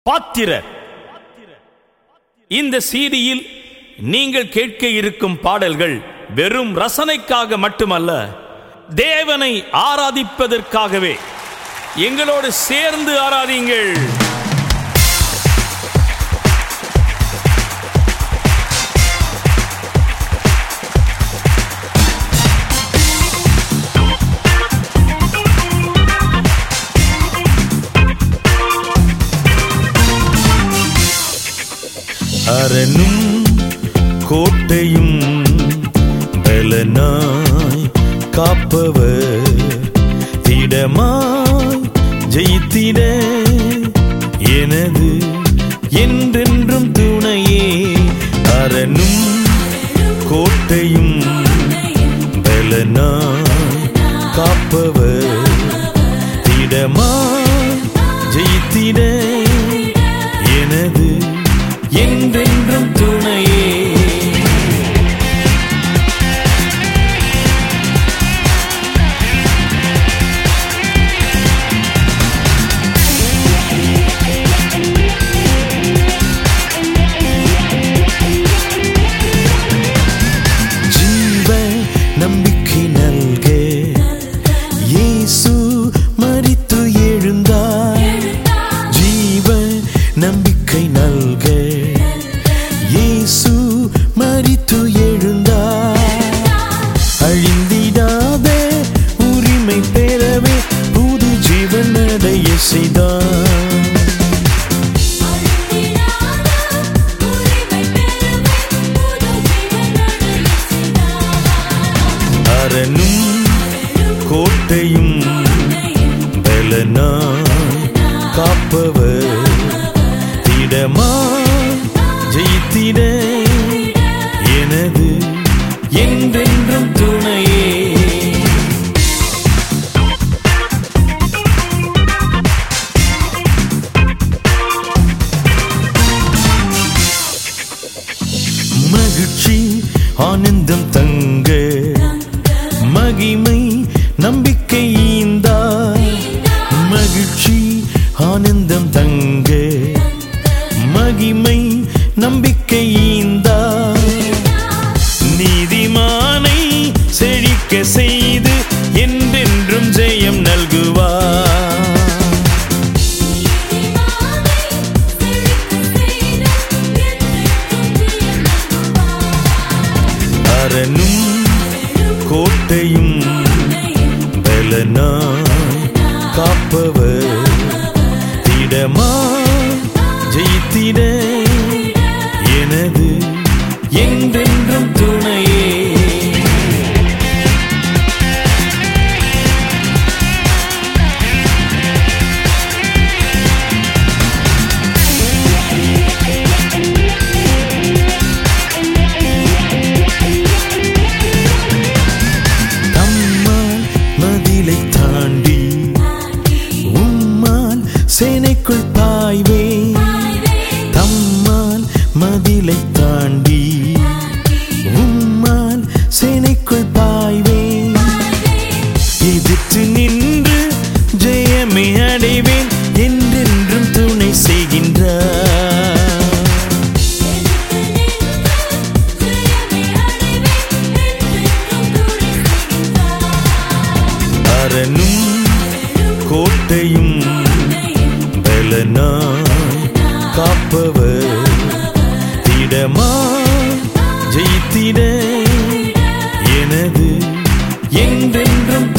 பாத்திரர் இந்த சீடியில் நீங்கள் கேட்க இருக்கும் பாடல்கள் வெறும் ரசனைக்காக மட்டுமல்ல தேவனை ஆராதிப்பதற்காகவே எங்களோடு சேர்ந்து ஆராதிங்கள் அரணும் கோட்டையும் பலனாய் காப்பவர் திடமாய் ஜெயித்திட எனது என்றென்றும் துணையே அரணும் கோட்டையும் பலனாய் காப்பவர் திடமாய் ஜெயித்திட எனது என்றென்றும் துணையே ஜீவ நம்பிக்கை நல்க இயேசு மரித்து எழுந்தார் ஜீவ நம்பிக்கை நல்க இயேசு மரித்து எழுந்தார் அழிந்திடாத உரிமை பெறவே புது ஜீவன் அடைய செய்தார் அரணும் கோட்டையும் பலனாய் காப்பவர் திடமாய் ஜெயித்திட எனது என்றென்றும் துணையே மகிழ்ச்சி ஆனந்தம் தங்க மகிமை நம்பிக்கை ஈந்தாய் மகிழ்ச்சி ஆனந்தம் தங்க மகிமை நம்பிக்கை ஈந்தாய் நீதிமானை செழிக்க செய்து என்றென்றும் ஜெயம் நல்குவார் அரணும் கோட்டையும் பலனாய் காப்பவர் திடமாய் ஜெயித்திட எனது என்றென்றும் துணையே தம்மால் மதிலை தாண்டி உம்மால் சேனைக்குள் பாய்வே தம்மால் மதிலை தாண்டி உம்மால் சேனைக்குள் பாய்வே எதிர்த்து நின்று ஜெயமே அடைவேன் என்றென்றும் துணை செய்கின்றார் அரணும் கோட்டையும் பலனாய் காப்பவர் திடமாய் ஜெயித்திட எனது என்றென்றும்